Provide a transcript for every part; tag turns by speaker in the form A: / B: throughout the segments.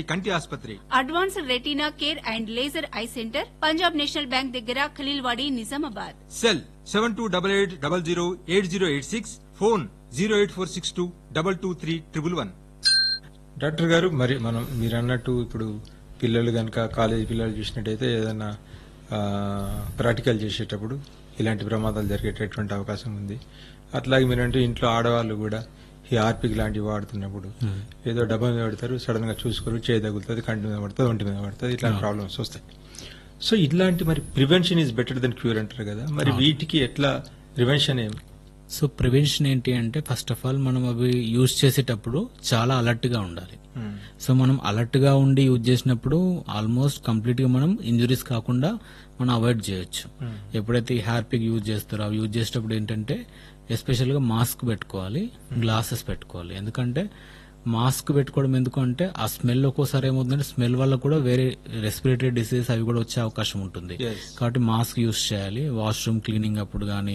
A: కంటి ఆసుపత్రి
B: advanced retina care and laser eye centre Punjab national bank దగ్గర Khaleelwadi Nizamabad
A: cell seven two double eight double zero eight zero eight six phone zero eight four six two double two three triple one
C: doctor గారు మరి మనం మీరు అన్నట్టు ఇప్పుడు పిల్లలు కనుక college పిల్లలు చూసినట్టయితే ఏదైనా ప్రాక్టికల్ చేసేటప్పుడు ఇలాంటి ప్రమాదాలు జరిగేటటువంటి అవకాశం ఉంది అట్లాగే మీరంటే ఇంట్లో ఆడవాళ్ళు కూడా ఈ ఆర్పిక్ లాంటివి వాడుతున్నప్పుడు ఏదో డబ్బా మీద పడతారు సడన్ గా చూసుకోరు చేయి తగులుతుంది కంటి మీద పడుతుంది ఒంటి మీద పడుతుంది ఇట్లాంటి ప్రాబ్లమ్స్ వస్తాయి సో ఇట్లాంటి మరి prevention is better than cure అంటారు కదా మరి వీటికి ఎట్లా ప్రివెన్షన్ ఏం
D: సో ప్రివెన్షన్ ఏంటి అంటే ఫస్ట్ ఆఫ్ ఆల్ మనం అవి యూజ్ చేసేటప్పుడు చాలా అలర్ట్ గా ఉండాలి సో మనం అలర్ట్ గా ఉండి యూజ్ చేసినప్పుడు ఆల్మోస్ట్ కంప్లీట్ గా మనం ఇంజురీస్ కాకుండా మనం అవాయిడ్ చేయొచ్చు ఎప్పుడైతే ఈ హెయిర్ పిక్ యూజ్ చేస్తారో అవి యూజ్ చేసేటప్పుడు ఏంటంటే ఎస్పెషల్ గా మాస్క్ పెట్టుకోవాలి గ్లాసెస్ పెట్టుకోవాలి ఎందుకంటే మాస్క్ పెట్టుకోవడం ఎందుకు అంటే ఆ స్మెల్ ఒక్కోసారి ఏమవుతుందంటే స్మెల్ వల్ల కూడా వేరే రెస్పిరేటరీ డిసీజ్ అవి కూడా వచ్చే అవకాశం ఉంటుంది
C: Yes.
D: కాబట్టి మాస్క్ యూజ్ చేయాలి వాష్రూమ్ క్లీనింగ్ అప్పుడు కానీ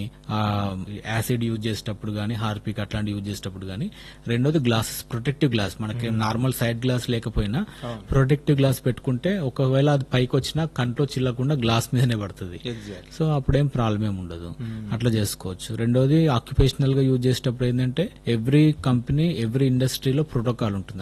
D: యాసిడ్ యూజ్ చేసేటప్పుడు కానీ హార్పిక్ అట్లాంటి యూజ్ చేసేటప్పుడు కానీ రెండోది గ్లాసెస్ ప్రొటెక్టివ్ గ్లాస్ మనకి నార్మల్ సైడ్ గ్లాస్ లేకపోయినా ప్రొటెక్టివ్ గ్లాస్ పెట్టుకుంటే ఒకవేళ అది పైకి వచ్చినా కంట్లో చిల్లకుండా గ్లాస్ మీదనే పడుతుంది
C: ఎగ్జాక్ట్
D: సో అప్పుడేం ప్రాబ్లం ఏమి ఉండదు అట్లా చేసుకోవచ్చు రెండోది ఆక్యుపేషనల్ గా యూజ్ చేసేటప్పుడు ఏంటంటే ఎవ్రీ కంపెనీ ఎవ్రీ ఇండస్ట్రీలో ప్రోటోకాల్ ఉంటుంది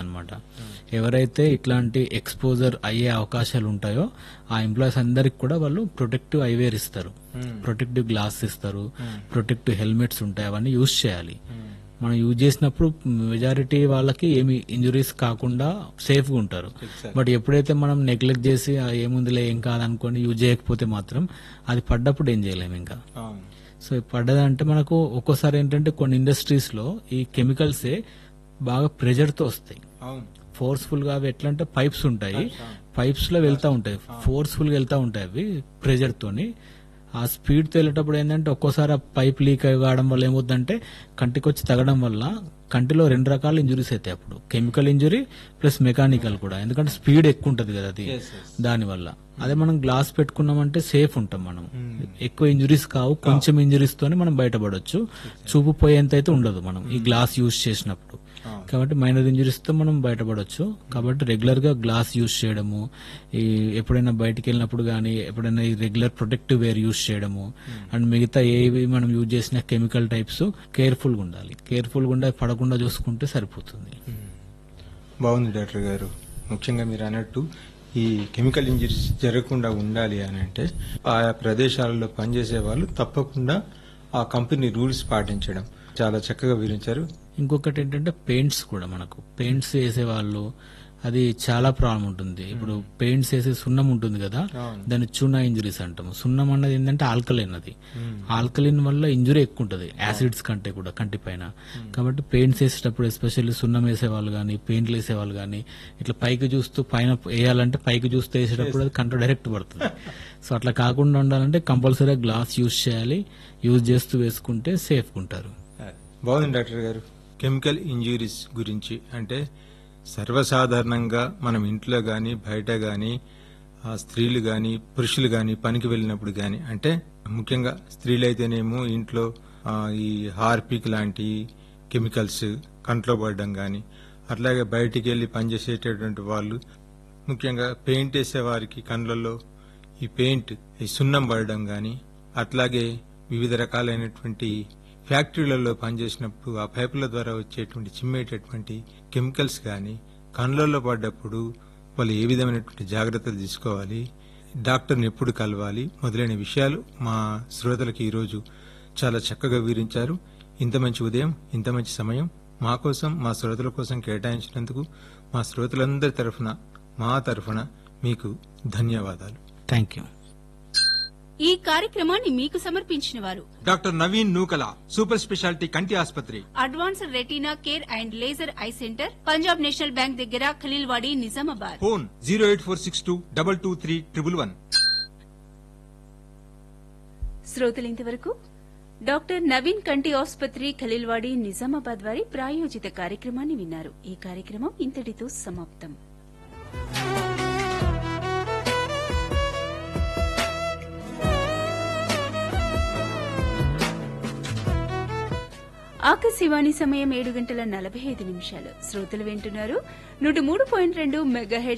D: ఎవరైతే ఇట్లాంటి ఎక్స్పోజర్ అయ్యే అవకాశాలు ఉంటాయో ఆ ఎంప్లాయీస్ అందరికి కూడా వాళ్ళు ప్రొటెక్టివ్ ఐవేర్ ఇస్తారు ప్రొటెక్టివ్ గ్లాస్ ఇస్తారు ప్రొటెక్టివ్ హెల్మెట్స్ ఉంటాయి అవన్నీ యూజ్ చేయాలి మనం యూజ్ చేసినప్పుడు మెజారిటీ వాళ్ళకి ఏమి ఇంజురీస్ కాకుండా సేఫ్ గా ఉంటారు బట్ ఎప్పుడైతే మనం నెగ్లెక్ట్ చేసి "ఆ, ఏముందిలే ఏం కాదనుకొని యూజ్ చేయకపోతే మాత్రం అది పడ్డప్పుడు ఏం చేయలేము ఇంకా
C: అవును
D: సో ఈ పడ్డదంటే మనకు ఒక్కోసారి ఏంటంటే కొన్ని ఇండస్ట్రీస్ లో ఈ కెమికల్సే బాగా ప్రెజర్ తో వస్తాయి
C: అవును
D: ఫోర్స్ఫుల్ గా అవి ఎట్లా అంటే పైప్స్ ఉంటాయి పైప్స్ లో వెళ్తా ఉంటాయి ఫోర్స్ఫుల్ గా వెళ్తా ఉంటాయి అవి ప్రెజర్ తోని ఆ స్పీడ్ తో వెళ్ళేటప్పుడు ఏంటంటే ఒక్కోసారి ఆ పైప్ లీక్ కావడం వల్ల ఏమవుతుందంటే కంటికి వచ్చి తగడం వల్ల కంటిలో రెండు రకాల ఇంజురీస్ అవుతాయి అప్పుడు కెమికల్ ఇంజురీ ప్లస్ మెకానికల్ కూడా ఎందుకంటే స్పీడ్ ఎక్కువ ఉంటది కదా అది దాని వల్ల అదే మనం గ్లాస్ పెట్టుకున్నామంటే సేఫ్ ఉంటాం మనం ఎక్కువ ఇంజురీస్ కావు కొంచెం ఇంజురీస్ తోనే మనం బయటపడొచ్చు చూపు పోయేంత అయితే ఉండదు మనం ఈ గ్లాస్ యూజ్ చేసినప్పుడు కాబట్టి మైనర్ ఇంజురీస్ తో మనం బయటపడొచ్చు కాబట్టి రెగ్యులర్ గా గ్లాస్ యూజ్ చేయడము ఈ ఎప్పుడైనా బయటికి వెళ్ళినప్పుడు కానీ ఎప్పుడైనా ఈ రెగ్యులర్ ప్రొటెక్టివ్ వేర్ యూజ్ చేయడము అండ్ మిగతా ఏవి మనం యూజ్ చేసిన కెమికల్ టైప్స్ కేర్ఫుల్ గా ఉండాలి కేర్ఫుల్ గా ఉండి పడకుండా చూసుకుంటే సరిపోతుంది
C: బాగుంది డాక్టర్ గారు ముఖ్యంగా మీరు అన్నట్టు ఈ కెమికల్ ఇంజరీస్ జరగకుండా ఉండాలి అని అంటే ఆయా ప్రదేశాలలో పనిచేసే వాళ్ళు తప్పకుండా ఆ కంపెనీ రూల్స్ పాటించడం చాలా చక్కగా వివరించారు
D: ఇంకొకటి ఏంటంటే పెయింట్స్ కూడా మనకు పెయింట్స్ వేసే వాళ్ళు అది చాలా ప్రాబ్లం ఉంటుంది ఇప్పుడు పెయింట్స్ వేసే సున్నం ఉంటుంది కదా దాన్ని చూనా ఇంజరీస్ అంటాము సున్నం అన్నది ఏంటంటే ఆల్కలైన్ అది ఆల్కలిన్ వల్ల ఇంజురీ ఎక్కువ ఉంటుంది యాసిడ్స్ కంటే కూడా కంటి పైన కాబట్టి పెయింట్స్ వేసేటప్పుడు ఎస్పెషల్లీ సున్నం వేసే వాళ్ళు కానీ పెయింట్లు వేసే వాళ్ళు కానీ ఇట్లా పైకి చూస్తూ పైన వేయాలంటే పైకి చూస్తూ వేసేటప్పుడు అది కంట డైరెక్ట్ పడుతుంది సో అట్లా కాకుండా ఉండాలంటే కంపల్సరీగా గ్లాస్ యూజ్ చేయాలి యూజ్ చేస్తూ వేసుకుంటే సేఫ్గా ఉంటారు
C: బాగుంది డాక్టర్ గారు కెమికల్ ఇంజురీస్ గురించి అంటే సర్వసాధారణంగా మనం ఇంట్లో గాని బయట గాని ఆ, స్త్రీలు గాని పురుషులు గాని పనికి వెళ్ళినప్పుడు గాని అంటే ముఖ్యంగా స్త్రీలు అయితేనేమో ఇంట్లో ఆ, ఈ హార్పిక్ లాంటి కెమికల్స్ కంట్లో పడడం గాని అట్లాగే బయటికి వెళ్లి పనిచేసేటటువంటి వాళ్ళు ముఖ్యంగా పెయింట్ వేసే వారికి కండ్లలో ఈ పెయింట్ ఈ సున్నం పడడం గాని అట్లాగే వివిధ రకాలైనటువంటి ఫ్యాక్టరీలలో పనిచేసినప్పుడు ఆ పైపుల ద్వారా వచ్చేటువంటి చిమ్మేటటువంటి కెమికల్స్ గాని కండ్లలో పడ్డప్పుడు వాళ్ళు ఏ విధమైనటువంటి జాగ్రత్తలు తీసుకోవాలి డాక్టర్ని ఎప్పుడు కలవాలి మొదలైన విషయాలు మా శ్రోతలకు ఈరోజు చాలా చక్కగా వివరించారు ఇంత మంచి ఉదయం ఇంత మంచి సమయం మా కోసం మా శ్రోతల కోసం కేటాయించినందుకు మా శ్రోతలందరి తరఫున మా తరఫున మీకు ధన్యవాదాలు
D: థ్యాంక్ యూ
B: ఈ కార్యక్రమాన్ని మీకు సమర్పించిన వారు
A: doctor Naveen Nukala super speciality కంటి ఆసుపత్రి
B: advanced retina care and laser eye centre Punjab national bank దగ్గర Khaleelwadi Nizamabad
A: phone zero eight four six two double two three triple one
B: శ్రోతలు ఇంతవరకు డాక్టర్ నవీన్ కంటి ఆసుపత్రి ఖలీల్వాడి నిజామాబాద్ వారి ప్రాయోజిత కార్యక్రమాన్ని విన్నారు ఈ కార్యక్రమం ఇంతటితో సమాప్తం ఆకాశవాణి సమయం ఏడు గంటల నలభై ఐదు నిమిషాలు శ్రోతలు వింటున్నారు నూట మూడు పాయింట్ రెండు మెగాహెడ్